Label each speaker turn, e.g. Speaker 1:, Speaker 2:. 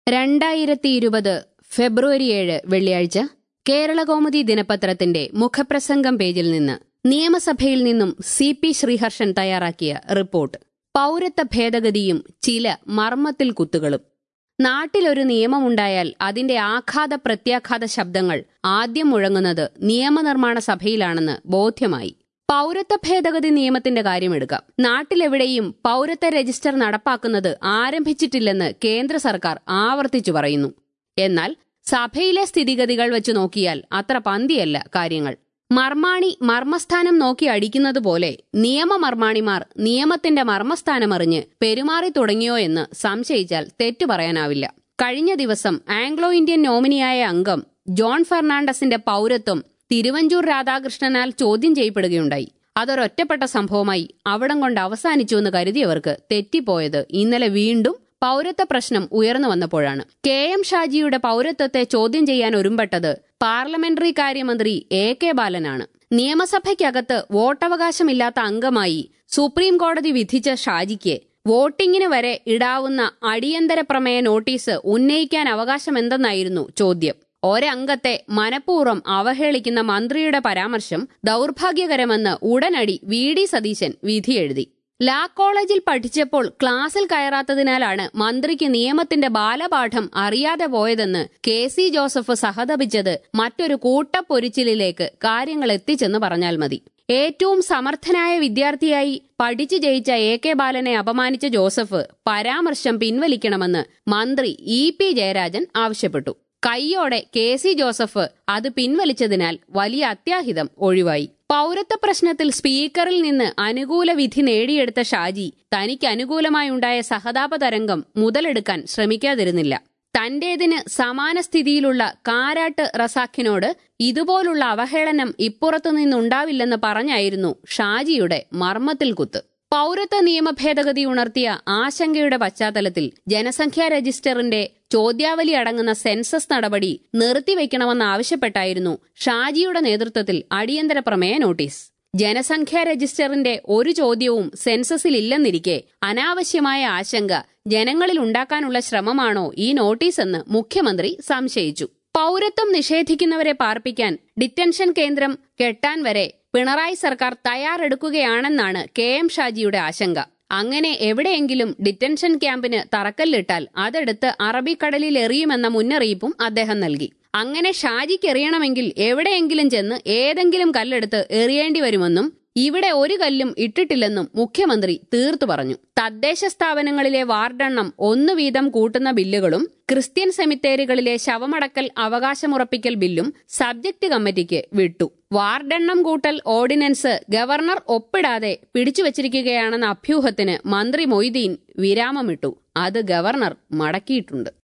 Speaker 1: രണ്ടായിരത്തി ഇരുപത് ഫെബ്രുവരി ഏഴ് വെള്ളിയാഴ്ച കേരളകൗമുദി ദിനപത്രത്തിന്റെ മുഖപ്രസംഗം പേജിൽ നിന്ന് നിയമസഭയിൽ നിന്നും സി പി ശ്രീഹർഷൻ തയ്യാറാക്കിയ റിപ്പോർട്ട് പൌരത്വ ഭേദഗതിയും ചില മർമ്മത്തിൽ കുത്തുകളും നാട്ടിലൊരു നിയമമുണ്ടായാൽ അതിന്റെ ആഘാത പ്രത്യാഘാത ശബ്ദങ്ങൾ ആദ്യം മുഴങ്ങുന്നത് നിയമനിർമ്മാണ സഭയിലാണെന്ന് ബോധ്യമായി പൌരത്വ ഭേദഗതി നിയമത്തിന്റെ കാര്യമെടുക്കാം നാട്ടിലെവിടെയും പൌരത്വ രജിസ്റ്റർ നടപ്പാക്കുന്നത് ആരംഭിച്ചിട്ടില്ലെന്ന് കേന്ദ്ര സർക്കാർ ആവർത്തിച്ചു പറയുന്നു എന്നാൽ സഭയിലെ സ്ഥിതിഗതികൾ വെച്ച് നോക്കിയാൽ അത്ര പന്തിയല്ല കാര്യങ്ങൾ മർമാണി മർമ്മസ്ഥാനം നോക്കി അടിക്കുന്നത് പോലെ നിയമമർമാണിമാർ നിയമത്തിന്റെ മർമ്മസ്ഥാനമറിഞ്ഞ് പെരുമാറി തുടങ്ങിയോ എന്ന് സംശയിച്ചാൽ തെറ്റു പറയാനാവില്ല കഴിഞ്ഞ ദിവസം ആംഗ്ലോ ഇന്ത്യൻ നോമിനിയായ അംഗം ജോൺ ഫെർണാണ്ടസിന്റെ പൌരത്വം തിരുവഞ്ചൂർ രാധാകൃഷ്ണനാൽ ചോദ്യം ചെയ്യപ്പെടുകയുണ്ടായി അതൊരൊറ്റപ്പെട്ട സംഭവമായി അവിടം കൊണ്ട് അവസാനിച്ചു എന്ന് കരുതിയവർക്ക് തെറ്റിപ്പോയത് ഇന്നലെ വീണ്ടും പൌരത്വ പ്രശ്നം ഉയർന്നു വന്നപ്പോഴാണ് കെ എം ഷാജിയുടെ പൌരത്വത്തെ ചോദ്യം ചെയ്യാൻ ഒരുമ്പെട്ടത് പാർലമെന്ററി കാര്യമന്ത്രി എ കെ ബാലനാണ് നിയമസഭയ്ക്കകത്ത് വോട്ടവകാശമില്ലാത്ത അംഗമായി സുപ്രീം കോടതി വിധിച്ച ഷാജിക്ക് വോട്ടിംഗിന് വരെ ഇടാവുന്ന അടിയന്തര പ്രമേയ നോട്ടീസ് ഉന്നയിക്കാൻ അവകാശമെന്തെന്നായിരുന്നു ചോദ്യം ഒരംഗത്തെ മനഃപൂർവ്വം അവഹേളിക്കുന്ന മന്ത്രിയുടെ പരാമർശം ദൌർഭാഗ്യകരമെന്ന് ഉടനടി വി ഡി സതീശൻ വിധിയെഴുതി ലാ കോളേജിൽ പഠിച്ചപ്പോൾ ക്ലാസ്സിൽ കയറാത്തതിനാലാണ് മന്ത്രിക്ക് നിയമത്തിന്റെ ബാലപാഠം അറിയാതെ പോയതെന്ന് കെ സി ജോസഫ് സഹതപിച്ചത് മറ്റൊരു കൂട്ടപ്പൊരിച്ചിലിലേക്ക് കാര്യങ്ങൾ എത്തിച്ചെന്ന് പറഞ്ഞാൽ മതി ഏറ്റവും സമർത്ഥനായ വിദ്യാർത്ഥിയായി പഠിച്ചു ജയിച്ച എ കെ ബാലനെ അപമാനിച്ച ജോസഫ് പരാമർശം പിൻവലിക്കണമെന്ന് മന്ത്രി ഇ പി ജയരാജൻ ആവശ്യപ്പെട്ടു കൈയോടെ കെ സി ജോസഫ് അത് പിൻവലിച്ചതിനാൽ വലിയ അത്യാഹിതം ഒഴിവായി പൌരത്വ പ്രശ്നത്തിൽ സ്പീക്കറിൽ നിന്ന് അനുകൂല വിധി നേടിയെടുത്ത ഷാജി തനിക്ക് അനുകൂലമായുണ്ടായ സഹതാപ തരംഗം മുതലെടുക്കാൻ ശ്രമിക്കാതിരുന്നില്ല തന്റേതിന് സമാന സ്ഥിതിയിലുള്ള കാരാട്ട് റസാഖിനോട് ഇതുപോലുള്ള അവഹേളനം ഇപ്പുറത്തു നിന്നുണ്ടാവില്ലെന്ന് പറഞ്ഞായിരുന്നു ഷാജിയുടെ മർമ്മത്തിൽ കുത്ത് പൌരത്വ നിയമ ഭേദഗതി ഉണർത്തിയ ആശങ്കയുടെ പശ്ചാത്തലത്തിൽ ജനസംഖ്യാ രജിസ്റ്ററിന്റെ ചോദ്യാവലി അടങ്ങുന്ന സെൻസസ് നടപടി നിർത്തിവെക്കണമെന്നാവശ്യപ്പെട്ടായിരുന്നു ഷാജിയുടെ നേതൃത്വത്തിൽ അടിയന്തര പ്രമേയ നോട്ടീസ് ജനസംഖ്യാ രജിസ്റ്ററിന്റെ ഒരു ചോദ്യവും സെൻസസിൽ ഇല്ലെന്നിരിക്കെ അനാവശ്യമായ ആശങ്ക ജനങ്ങളിൽ ഉണ്ടാക്കാനുള്ള ശ്രമമാണോ ഈ നോട്ടീസെന്ന് മുഖ്യമന്ത്രി സംശയിച്ചു പൌരത്വം നിഷേധിക്കുന്നവരെ പാർപ്പിക്കാൻ ഡിറ്റൻഷൻ കേന്ദ്രം കെട്ടാൻ വരെ പിണറായി സർക്കാർ തയ്യാറെടുക്കുകയാണെന്നാണ് കെ എം ഷാജിയുടെ ആശങ്ക അങ്ങനെ എവിടെയെങ്കിലും ഡിറ്റൻഷൻ ക്യാമ്പിന് തറക്കല്ലിട്ടാൽ അതെടുത്ത് അറബിക്കടലിൽ എറിയുമെന്ന മുന്നറിയിപ്പും അദ്ദേഹം നൽകി അങ്ങനെ ഷാജിക്ക് എറിയണമെങ്കിൽ എവിടെയെങ്കിലും ചെന്ന് ഏതെങ്കിലും കല്ലെടുത്ത് എറിയേണ്ടി വരുമെന്നും ഇവിടെ ഒരു കല്ലും ഇട്ടിട്ടില്ലെന്നും മുഖ്യമന്ത്രി തീർത്തു പറഞ്ഞു തദ്ദേശ സ്ഥാപനങ്ങളിലെ വാർഡെണ്ണം ഒന്നു വീതം കൂട്ടുന്ന ബില്ലുകളും ക്രിസ്ത്യൻ സെമിത്തേരികളിലെ ശവമടക്കൽ അവകാശമുറപ്പിക്കൽ ബില്ലും സബ്ജക്ട് കമ്മിറ്റിക്ക് വിട്ടു വാർഡെണ്ണം കൂട്ടൽ ഓർഡിനൻസ് ഗവർണർ ഒപ്പിടാതെ പിടിച്ചുവച്ചിരിക്കുകയാണെന്ന അഭ്യൂഹത്തിന് മന്ത്രി മൊയ്തീൻ വിരാമമിട്ടു അത് ഗവർണർ മടക്കിയിട്ടുണ്ട്